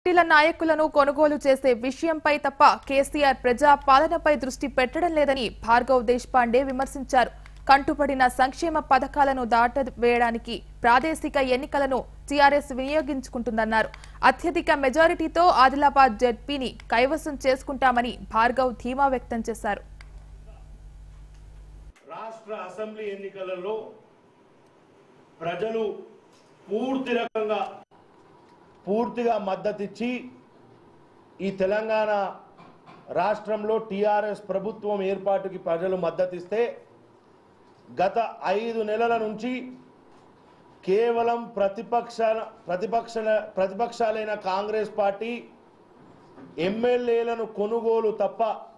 పార్టీల నాయకులను కొనుగోలు చేసే విషయంపై తప్ప కేసీఆర్ ప్రజా పాలనపై దృష్టి పెట్టడం లేదని భార్గవ్ దేశపాండే విమర్శించారు కంటుపడిన సంక్షేమ పథకాలను దాటవేయడానికి ప్రాదేశిక ఎన్నికలను టీఆర్ఎస్ వినియోగించుకుంటుందన్నారు అత్యధిక మెజారిటీతో ఆదిలాబాద్ జడ్పీని కైవసం చేసుకుంటామని భార్గవ్ ధీమా వ్యక్తం చేశారు రాష్ట్ర అసెంబ్లీ ఎన్నికలలో ప్రజలు పూర్తి రకంగా పూర్తిగా మద్దతిచ్చి ఈ తెలంగాణ రాష్ట్రంలో టీఆర్ఎస్ ప్రభుత్వం ఏర్పాటుకి ప్రజలు మద్దతిస్తే గత ఐదు నెలల నుంచి కేవలం ప్రతిపక్ష ప్రతిపక్ష ప్రతిపక్షాలైన కాంగ్రెస్ పార్టీ ఎమ్మెల్యేలను కొనుగోలు తప్ప